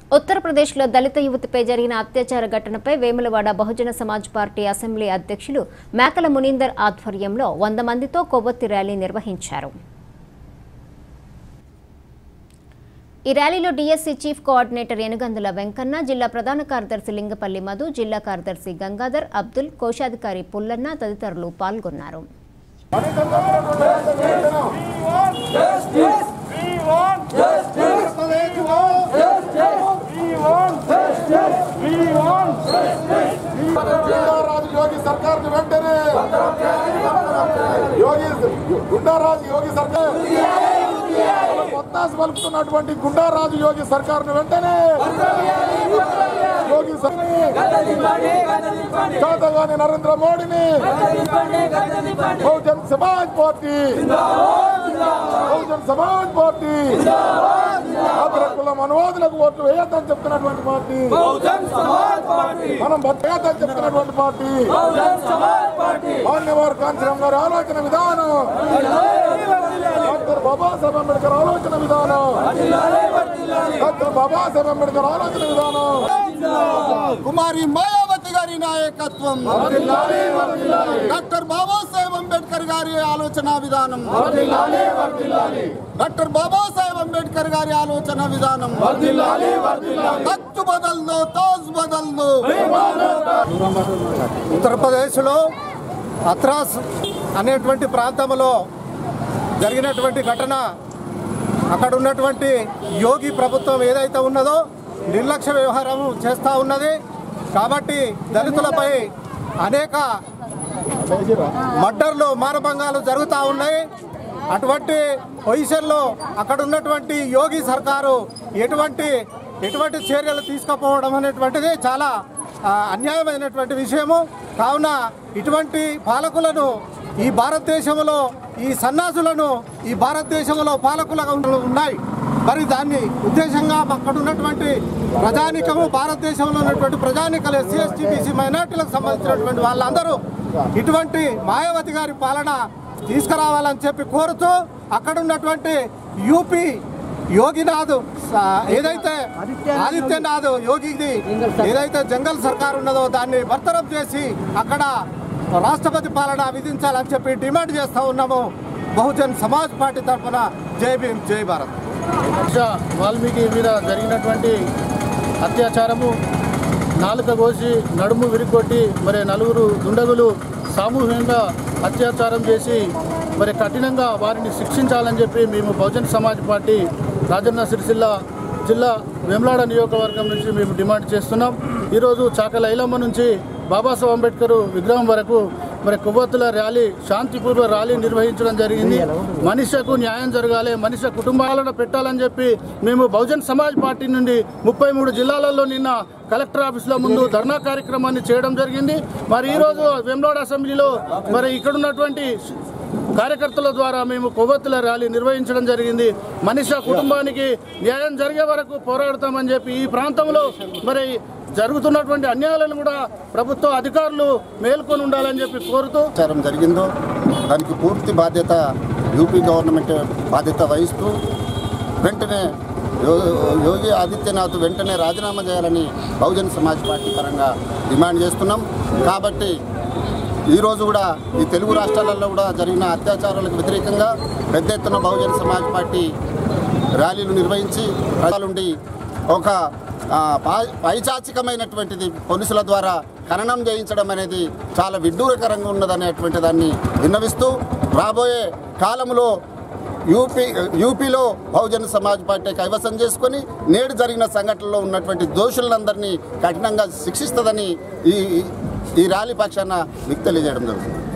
ఉత్తరప్రదేశ్లో దళిత యువతిపై జరిగిన అత్యాచార ఘటనపై వేములవాడ బహుజన సమాజ్ పార్టీ అసెంబ్లీ అధ్యక్షులు మేకల మునీందర్ ఆధ్వర్యంలో వంద మందితో కొవ్వొత్తి ర్యాలీ నిర్వహించారు ఈ ర్యాలీలో DSC chief coordinator Enugandula Venkanna జిల్లా ప్రధాన కార్యదర్శి లింగపల్లి మధు జిల్లా కార్యదర్శి గంగాధర్ అబ్దుల్ కోశాధికారి పుల్లన్న తదితరులు పాల్గొన్నారు గుండారాజు యోగి సర్కార్ వెంటనే యోగి గుండారాజు యోగి సర్కార్ కొత్తాసు పలుకుతున్నటువంటి గుండారాజు యోగి సర్కార్ వెంటనే యోగి చేతగాని నరేంద్ర మోడీని బహుజన్ సమాజ్ పార్టీ బహుజన్ సమాజ్ పార్టీ కులం అనువాదులకు ఓట్లు వేయొద్దని చెప్తున్నటువంటి పార్టీ మనం బతకదని చెప్తున్నటువంటి పార్టీ మాన్యవారు కాంచరం గారి ఆలోచన విధానం డాక్టర్ బాబాసాహెబ్ అంబేద్కర్ ఆలోచన విధానం డాక్టర్ బాబాసాహెబ్ అంబేద్కర్ ఆలోచన విధానం కుమారి మాయావతి గారి నాయకత్వం డాక్టర్ బాబాసాహెబ్ అంబేద్కర్ గారి ఆలోచన విధానం డాక్టర్ బాబాసాహెబ్ అంబేద్కర్ గారి ఆలోచన విధానం ఖర్చు బదల్దు తాజ్ బదల్దు ఉత్తరప్రదేశ్లో అత్రాస్ అనేటువంటి ప్రాంతంలో జరిగినటువంటి ఘటన అక్కడ ఉన్నటువంటి యోగి ప్రభుత్వం ఏదైతే ఉన్నదో నిర్లక్ష్య వ్యవహారం చేస్తూ ఉన్నది కాబట్టి దళితులపై అనేక మర్డర్లు మానభంగాలు జరుగుతూ ఉన్నాయి అటువంటి పొజిషన్లో అక్కడ ఉన్నటువంటి యోగి సర్కారు ఎటువంటి ఎటువంటి చర్యలు తీసుకుపోవడం అనేటువంటిది చాలా ఆ, అన్యాయమైనటువంటి విషయము కావున ఇటువంటి పాలకులను ఈ భారతదేశంలో ఈ సన్నాసులను ఈ భారతదేశంలో పాలకులుగా ఉన్న- ఉన్నాయి మరి దాన్ని ఉద్దేశంగా అక్కడ ఉన్నటువంటి ప్రజానికము భారతదేశంలో ఉన్నటువంటి ప్రజానికలు ఎస్సీ ఎస్టీ బీసీ మైనార్టీలకు సంబంధించినటువంటి వాళ్ళందరూ ఇటువంటి మాయావతి గారి పాలన తీసుకురావాలని చెప్పి కోరుతూ అక్కడ ఉన్నటువంటి యూపీ యోగినాథ్ స- ఏదైతే ఆదిత్యనాథ్ యోగిది ఏదైతే జంగల్ సర్కార్ ఉన్నదో దాన్ని బర్తరఫ్ చేసి అక్కడ రాష్ట్రపతి పాలన విధించాలని చెప్పి డిమాండ్ చేస్తూ ఉన్నాము బహుజన్ సమాజ్ పార్టీ తరఫున జై భీమ్ జై భారత్ హర్ష వాల్మీకి మీద జరిగినటువంటి అత్యాచారము నాలుక కోసి నడుము విరిగొట్టి మరి నలుగురు దుండగులు సామూహికంగా అత్యాచారం చేసి మరి కఠినంగా వారిని శిక్షించాలని చెప్పి మేము బహుజన్ సమాజ్ పార్టీ రాజన్న సిరిసిల్ల జిల్లా వేములాడ నియోజకవర్గం నుంచి మేము డిమాండ్ చేస్తున్నాం ఈరోజు చాకల ఐలమ్మ నుంచి బాబాసాహెబ్ అంబేద్కర్ విగ్రహం వరకు మరి కొవ్వొత్తుల ర్యాలీ శాంతిపూర్వ ర్యాలీ నిర్వహించడం జరిగింది మనిషికు న్యాయం జరగాలి మనిషి కుటుంబాలను పెట్టాలని చెప్పి మేము బహుజన్ సమాజ్ పార్టీ నుండి ముప్పై మూడు జిల్లాలలో నిన్న కలెక్టర్ ఆఫీసులో ముందు ధర్నా కార్యక్రమాన్ని చేయడం జరిగింది మరి ఈరోజు వెమ్లోడ్ అసెంబ్లీలో మరి ఇక్కడ ఉన్నటువంటి కార్యకర్తల ద్వారా మేము కొవ్వొత్తుల ర్యాలీ నిర్వహించడం జరిగింది మనిషి కుటుంబానికి న్యాయం జరిగే వరకు పోరాడతామని చెప్పి ఈ ప్రాంతంలో మరి జరుగుతున్నటువంటి అన్యాయాలను కూడా ప్రభుత్వ అధికారులు మేల్కొని ఉండాలని చెప్పి కోరుతూ ప్రచారం జరిగిందో దానికి పూర్తి బాధ్యత యూపీ గవర్నమెంట్ బాధ్యత వహిస్తూ వెంటనే యో- యోగి ఆదిత్యనాథ్ వెంటనే రాజీనామా చేయాలని బహుజన్ సమాజ్ పార్టీ పరంగా డిమాండ్ చేస్తున్నాం కాబట్టి ఈరోజు కూడా ఈ తెలుగు రాష్ట్రాలలో కూడా జరిగిన అత్యాచారాలకు వ్యతిరేకంగా పెద్ద ఎత్తున బహుజన్ సమాజ్ పార్టీ ర్యాలీలు నిర్వహించి ప్రజలుండి ఒక ఆ, పై- పైచాచికమైనటువంటిది పోలీసుల ద్వారా ఖననం చేయించడం అనేది చాలా విడ్డూరకరంగా ఉన్నదనేటువంటి దాన్ని విన్నవిస్తూ రాబోయే కాలంలో యూపీ యూపీలో బహుజన సమాజ్ పార్టీ కైవసం చేసుకొని నేడు జరిగిన సంఘటనలో ఉన్నటువంటి దోషులందరినీ కఠినంగా శిక్షిస్తుందని ఈ ఈ ర్యాలీ పక్షాన మీకు తెలియజేయడం జరుగుతుంది